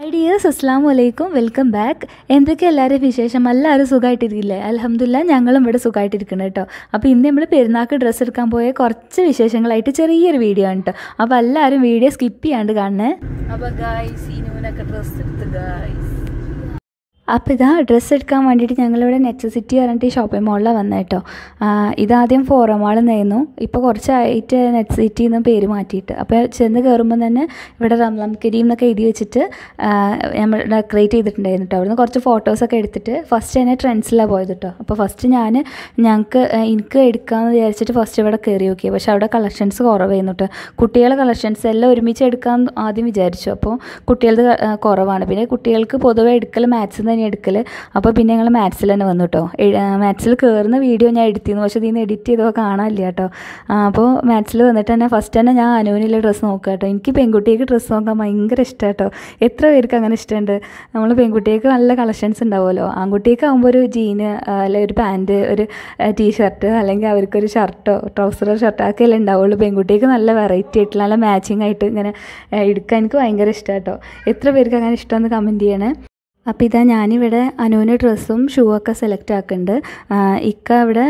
ഐഡിയേഴ്സ് അസ്സാം വലൈക്കും welcome back എന്തൊക്കെ എല്ലാവരും വിശേഷം എല്ലാവരും സുഖമായിട്ടിരിക്കില്ലേ അലഹമില്ല ഞങ്ങളും ഇവിടെ സുഖമായിട്ടിരിക്കണം കേട്ടോ അപ്പോൾ ഇന്ന് നമ്മൾ പെരുന്നാൾക്ക് ഡ്രസ്സ് എടുക്കാൻ പോയ കുറച്ച് വിശേഷങ്ങളായിട്ട് ചെറിയൊരു വീഡിയോ ആണ് കേട്ടോ അപ്പോൾ എല്ലാവരും വീഡിയോ സ്കിപ്പ് ചെയ്യാണ്ട് കാണണേ അപ്പോൾ ഗായ്സ് ഇനൂനൊക്കെ ഡ്രസ്സ് എടുത്ത് ഗായ്സ് അപ്പോൾ ഇതാ ഡ്രസ്സ് എടുക്കാൻ വേണ്ടിയിട്ട് ഞങ്ങളിവിടെ നെക്സസിറ്റി പറഞ്ഞിട്ട് ഈ ഷോപ്പിംഗ് മോളിലാണ് വന്നത് കേട്ടോ ഇതാദ്യം ഫോറം മാളിൽ നിന്നായിരുന്നു ഇപ്പോൾ കുറച്ചായിട്ട് നെക്സിറ്റി എന്ന് പേര് മാറ്റിയിട്ട് അപ്പോൾ ചെന്ന് കയറുമ്പോൾ തന്നെ ഇവിടെ റംലം കരീം എന്നൊക്കെ എഴുതി വെച്ചിട്ട് നമ്മൾ ഡെക്കറേറ്റ് ചെയ്തിട്ടുണ്ടായിരുന്നു കേട്ടോ അവിടുന്ന് കുറച്ച് ഫോട്ടോസൊക്കെ എടുത്തിട്ട് ഫസ്റ്റ് തന്നെ ട്രെൻഡ്സിലാണ് പോയത് കേട്ടോ അപ്പോൾ ഫസ്റ്റ് ഞാൻ ഞങ്ങൾക്ക് എനിക്ക് എടുക്കാമെന്ന് വിചാരിച്ചിട്ട് ഫസ്റ്റ് ഇവിടെ കയറി നോക്കി പക്ഷേ അവിടെ കളക്ഷൻസ് കുറവായിരുന്നു കേട്ടോ കുട്ടികളുടെ കളക്ഷൻസ് എല്ലാം ഒരുമിച്ച് എടുക്കാൻ ആദ്യം വിചാരിച്ചു അപ്പോൾ കുട്ടികളത് കുറവാണ് പിന്നെ കുട്ടികൾക്ക് പൊതുവെ എടുക്കൽ മാത്സ് തന്നെ എടുക്കൽ അപ്പോൾ പിന്നെ ഞങ്ങൾ മാത്സിൽ തന്നെ വന്നു കേട്ടോ മാത്സിൽ കയറുന്ന വീഡിയോ ഞാൻ എടുത്തിരുന്നു പക്ഷേ ഇതിന്ന് എഡിറ്റ് ചെയ്തപ്പോൾ കാണാനില്ല കേട്ടോ അപ്പോൾ മാത്സിൽ വന്നിട്ട് തന്നെ ഫസ്റ്റ് തന്നെ ഞാൻ അനുവിനുള്ള ഡ്രസ്സ് നോക്കുക കേട്ടോ എനിക്ക് പെൺകുട്ടിക്ക് ഡ്രസ്സ് നോക്കാൻ ഭയങ്കര ഇഷ്ടം കേട്ടോ എത്ര പേർക്ക് അങ്ങനെ ഇഷ്ടമുണ്ട് നമ്മൾ പെൺകുട്ടിക്ക് നല്ല കളക്ഷൻസ് ഉണ്ടാവുമല്ലോ ആൺകുട്ടിക്ക് ആകുമ്പോൾ ഒരു ജീന് അല്ലെങ്കിൽ ഒരു പാൻറ്റ് ഒരു ടീ ഷർട്ട് അല്ലെങ്കിൽ അവർക്കൊരു ഷർട്ടോ ട്രൗസറോ ഷർട്ടോ ഒക്കെ അല്ലേ ഉണ്ടാവുള്ളൂ പെൺകുട്ടിക്ക് നല്ല വെറൈറ്റി ആയിട്ടുള്ള നല്ല മാച്ചിങ് ആയിട്ട് ഇങ്ങനെ എടുക്കാൻ എനിക്ക് ഭയങ്കര ഇഷ്ടം കേട്ടോ എത്ര പേർക്ക് അങ്ങനെ ഇഷ്ടമെന്ന് കമൻറ്റ് ചെയ്യണേ അപ്പോൾ ഇതാ ഞാനിവിടെ അനുവിന് ഡ്രസ്സും ഷൂ ഒക്കെ സെലക്ട് ആക്കുന്നുണ്ട് ഇക്ക ഇവിടെ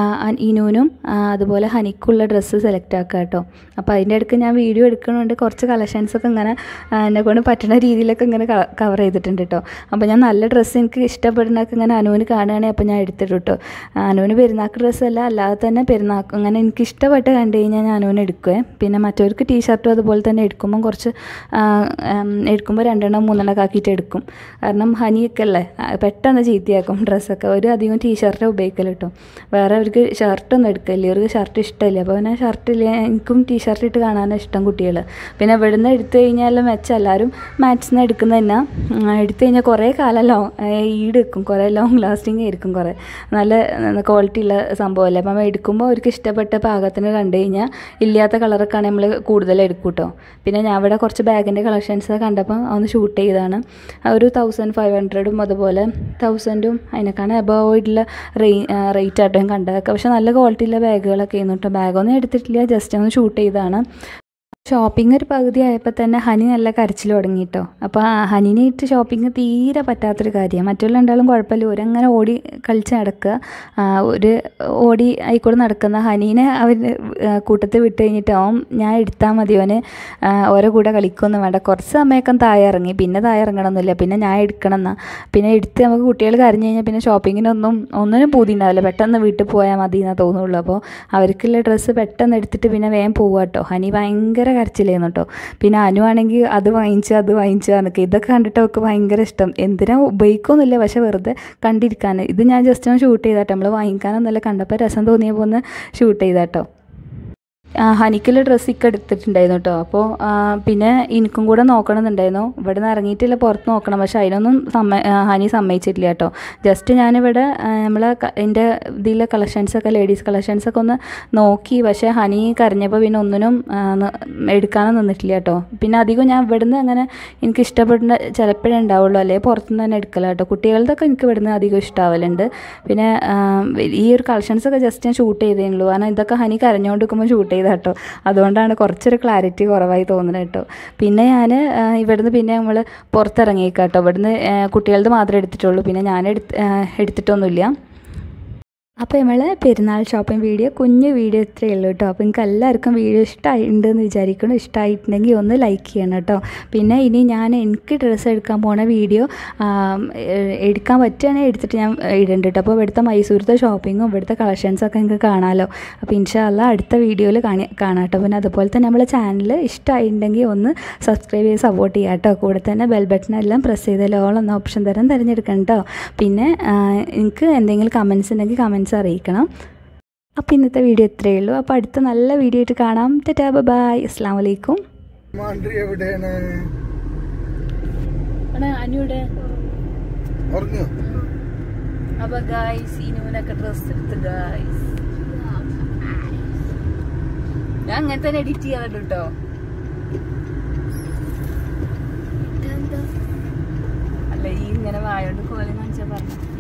ഇനൂനും അതുപോലെ ഹനിക്കുള്ള ഡ്രസ്സ് സെലക്ട് ആക്കുക കേട്ടോ അപ്പോൾ അതിൻ്റെ ഇടയ്ക്ക് ഞാൻ വീഡിയോ എടുക്കുന്നുണ്ട് കുറച്ച് കളക്ഷൻസൊക്കെ ഇങ്ങനെ എന്നെ കൊണ്ട് പറ്റുന്ന രീതിയിലൊക്കെ ഇങ്ങനെ കവർ ചെയ്തിട്ടുണ്ട് കേട്ടോ അപ്പോൾ ഞാൻ നല്ല ഡ്രസ്സ് എനിക്ക് ഇഷ്ടപ്പെടുന്നതൊക്കെ ഇങ്ങനെ അനുവിന് കാണുകയാണെങ്കിൽ അപ്പോൾ ഞാൻ എടുത്തിട്ടു കേട്ടോ അനുവിന് പെരുന്നാക്ക് ഡ്രസ്സല്ല അല്ലാതെ തന്നെ പെരുന്നാക്ക് അങ്ങനെ എനിക്ക് ഇഷ്ടപ്പെട്ട് കണ്ടു കഴിഞ്ഞാൽ ഞാൻ അനുവിന് എടുക്കുവേ പിന്നെ മറ്റവർക്ക് ടീഷർട്ടും അതുപോലെ തന്നെ എടുക്കുമ്പം കുറച്ച് എടുക്കുമ്പോൾ രണ്ടെണ്ണം മൂന്നെണ്ണം ഒക്കെ ആക്കിയിട്ട് എടുക്കും കാരണം ഹനിയൊക്കെ അല്ലേ പെട്ടെന്ന് ചീത്തയാക്കും ഡ്രസ്സൊക്കെ ഒരു അധികം ടീഷർട്ടേ ഉപയോഗിക്കൽ കേട്ടോ വേറെ അവർക്ക് ഷർട്ടൊന്നും എടുക്കില്ല ഇവർക്ക് ഷർട്ട് ഇഷ്ടമില്ല അപ്പോൾ പിന്നെ ഷർട്ടില്ല എനിക്കും ടീഷർട്ട് ഇട്ട് കാണാനാണ് ഇഷ്ടം കുട്ടികൾ പിന്നെ ഇവിടുന്ന് എടുത്തു കഴിഞ്ഞാൽ മെച്ചം എല്ലാവരും മാറ്റ്സിൽ നിന്ന് എടുക്കുന്നത് തന്നെ എടുത്തു കഴിഞ്ഞാൽ കുറേ കാലം ലോ ഈട് വെക്കും കുറേ ലോങ് ലാസ്റ്റിംഗ് ആയിരിക്കും കുറേ നല്ല ക്വാളിറ്റി ഉള്ള സംഭവമല്ലേ അപ്പം എടുക്കുമ്പോൾ അവർക്ക് ഇഷ്ടപ്പെട്ട പാകത്തിന് കണ്ടു കഴിഞ്ഞാൽ ഇല്ലാത്ത കളറൊക്കെ ആണെങ്കിൽ നമ്മൾ കൂടുതൽ എടുക്കും കേട്ടോ പിന്നെ ഞാൻ ഇവിടെ കുറച്ച് ബാഗിൻ്റെ കളക്ഷൻസ് കണ്ടപ്പോൾ ഒന്ന് ഷൂട്ട് ചെയ്തതാണ് ഒരു തൗസൻഡ് ഫൈവ് ഹൺഡ്രഡും അതുപോലെ തൗസൻഡും അതിനേക്കാണ് അബവ് ആയിട്ടുള്ള റേ റേറ്റ് ആട്ടോ ഞാൻ കണ്ടതൊക്കെ പക്ഷെ നല്ല ക്വാളിറ്റിയുള്ള ബാഗുകളൊക്കെ ആയിരുന്നു കേട്ടോ ബാഗൊന്നും എടുത്തിട്ടില്ല ജസ്റ്റ് ഒന്ന് ഷൂട്ട് ചെയ്തതാണ് ഷോപ്പിംഗ് ഒരു പകുതി ആയപ്പോൾ തന്നെ ഹനി നല്ല കരച്ചിൽ തുടങ്ങി കേട്ടോ അപ്പോൾ ഹനിനായിട്ട് ഷോപ്പിംഗ് തീരെ പറ്റാത്തൊരു കാര്യമാണ് മറ്റുള്ള രണ്ടാളും കുഴപ്പമില്ല ഒരങ്ങനെ ഓടി കളിച്ച് നടക്കുക ഒരു ഓടി ആയിക്കൂടെ നടക്കുന്ന ഹനീനെ അവർ കൂട്ടത്തിൽ വിട്ട് കഴിഞ്ഞിട്ട് അവൻ ഞാൻ എടുത്താൽ മതി അവന് ഓരോ കൂടെ കളിക്കൊന്നും വേണ്ട കുറച്ച് സമയമൊക്കെ താഴെ ഇറങ്ങി പിന്നെ താഴെ ഇറങ്ങണമെന്നില്ല പിന്നെ ഞാൻ എടുക്കണം എന്നാ പിന്നെ എടുത്ത് നമുക്ക് കുട്ടികൾ കരഞ്ഞു കഴിഞ്ഞാൽ പിന്നെ ഷോപ്പിങ്ങിനൊന്നും ഒന്നിനും പൂതി ഉണ്ടാവില്ല പെട്ടെന്ന് വീട്ടിൽ പോയാൽ മതി എന്നാ തോന്നുള്ളൂ അപ്പോൾ അവർക്കുള്ള ഡ്രസ്സ് പെട്ടെന്ന് എടുത്തിട്ട് പിന്നെ വേഗം പോവുക കേട്ടോ ഹനി ഭയങ്കര കരച്ചിലായിരുന്നു കേട്ടോ പിന്നെ അനു ആണെങ്കിൽ അത് വാങ്ങിച്ചു അത് വാങ്ങിച്ചു എന്നൊക്കെ ഇതൊക്കെ കണ്ടിട്ട് അവൾക്ക് ഭയങ്കര ഇഷ്ടം എന്തിനാ ഉപയോഗിക്കൊന്നുമില്ല പക്ഷെ വെറുതെ കണ്ടിരിക്കാൻ ഇത് ഞാൻ ജസ്റ്റ് ഒന്ന് ഷൂട്ട് ചെയ്താട്ടോ നമ്മൾ വാങ്ങിക്കാനൊന്നുമല്ല കണ്ടപ്പോൾ രസം തോന്നിയപ്പോൾ ഒന്ന് ഷൂട്ട് ചെയ്താട്ടോ ഹനിക്കുള്ള ഡ്രസ്സ് ഇക്ക എടുത്തിട്ടുണ്ടായിരുന്നു കേട്ടോ അപ്പോൾ പിന്നെ എനിക്കും കൂടെ നോക്കണമെന്നുണ്ടായിരുന്നു ഇവിടെ നിന്ന് ഇറങ്ങിയിട്ടില്ല പുറത്ത് നോക്കണം പക്ഷെ അതിനൊന്നും സമ്മ ഹനി സമ്മതിച്ചിട്ടില്ല കേട്ടോ ജസ്റ്റ് ഞാനിവിടെ നമ്മളെ എൻ്റെ ഇതിലെ കളക്ഷൻസൊക്കെ ലേഡീസ് കളക്ഷൻസൊക്കെ ഒന്ന് നോക്കി പക്ഷേ ഹനി കരഞ്ഞപ്പോൾ പിന്നെ ഒന്നിനും എടുക്കാനും നിന്നിട്ടില്ല കേട്ടോ പിന്നെ അധികം ഞാൻ ഇവിടുന്ന് അങ്ങനെ എനിക്ക് ഇഷ്ടപ്പെടുന്ന ചിലപ്പോഴേ ഉണ്ടാവുള്ളൂ അല്ലെങ്കിൽ പുറത്തുനിന്ന് തന്നെ എടുക്കല കേട്ടോ കുട്ടികളുടെയൊക്കെ എനിക്ക് ഇവിടുന്ന് അധികം ഇഷ്ടാവലുണ്ട് പിന്നെ ഈ ഒരു കളക്ഷൻസൊക്കെ ജസ്റ്റ് ഞാൻ ഷൂട്ട് ചെയ്തേ ഉള്ളൂ കാരണം ഇതൊക്കെ ഹനി കരഞ്ഞുകൊണ്ട് നിൽക്കുമ്പോൾ ഷൂട്ട് ചെയ്ത കേട്ടോ അതുകൊണ്ടാണ് കുറച്ചൊരു ക്ലാരിറ്റി കുറവായി തോന്നുന്നത് കേട്ടോ പിന്നെ ഞാൻ ഇവിടുന്ന് പിന്നെ നമ്മൾ പുറത്തിറങ്ങിയേക്കാം കേട്ടോ ഇവിടുന്ന് കുട്ടികളത് മാത്രമേ എടുത്തിട്ടുള്ളൂ പിന്നെ ഞാൻ എടുത്ത് എടുത്തിട്ടൊന്നുമില്ല അപ്പോൾ നമ്മൾ പെരുന്നാൾ ഷോപ്പിംഗ് വീഡിയോ കുഞ്ഞു വീഡിയോ ഇത്രയേ ഉള്ളൂ കേട്ടോ അപ്പോൾ നിങ്ങൾക്ക് എല്ലാവർക്കും വീഡിയോ ഇഷ്ടമായിട്ടുണ്ടെന്ന് വിചാരിക്കണം ഇഷ്ടമായിട്ടുണ്ടെങ്കിൽ ഒന്ന് ലൈക്ക് ചെയ്യണം കേട്ടോ പിന്നെ ഇനി ഞാൻ എനിക്ക് ഡ്രസ്സ് എടുക്കാൻ പോണ വീഡിയോ എടുക്കാൻ പറ്റുകയാണെങ്കിൽ എടുത്തിട്ട് ഞാൻ ഇടുന്നുണ്ട് കേട്ടോ അപ്പോൾ ഇവിടുത്തെ മൈസൂരത്തെ ഷോപ്പിങ്ങും ഇവിടുത്തെ കളക്ഷൻസൊക്കെ നിങ്ങൾക്ക് കാണാമല്ലോ അപ്പോൾ ഇൻഷാല്ല അടുത്ത വീഡിയോയിൽ കാണി കാണാം കേട്ടോ പിന്നെ അതുപോലെ തന്നെ നമ്മളെ ചാനൽ ഇഷ്ടമായിട്ടുണ്ടെങ്കിൽ ഒന്ന് സബ്സ്ക്രൈബ് ചെയ്ത് സപ്പോർട്ട് ചെയ്യാം കേട്ടോ കൂടെ തന്നെ ബെൽ ബട്ടൺ എല്ലാം പ്രസ് ചെയ്താൽ ഓൾ എന്ന ഓപ്ഷൻ തരം തിരഞ്ഞെടുക്കണം കേട്ടോ പിന്നെ എനിക്ക് എന്തെങ്കിലും കമൻസ് ഉണ്ടെങ്കിൽ കമൻസ് അറിയിക്കണം അപ്പോൾ ഇന്നത്തെ വീഡിയോ ഇത്രയേ ഉള്ളൂ അപ്പോൾ അടുത്ത നല്ല വീഡിയോ ആയിട്ട് കാണാം ടാ ബൈ അസ്സാം വലൈക്കും മാൻഡ്രി എവിടെയാണ് അനുവിടെ ഉറങ്ങോ അപ്പൊ ഗായ്സ് ഇനൂനൊക്കെ ഡ്രസ് എടുത്ത് ഗായ്സ് ഞാൻ അങ്ങനെ തന്നെ എഡിറ്റ് ചെയ്യാറുണ്ട് കേട്ടോ അല്ല ഈ ഇങ്ങനെ വായോണ്ട് കോലം കാണിച്ചാ പറഞ്ഞു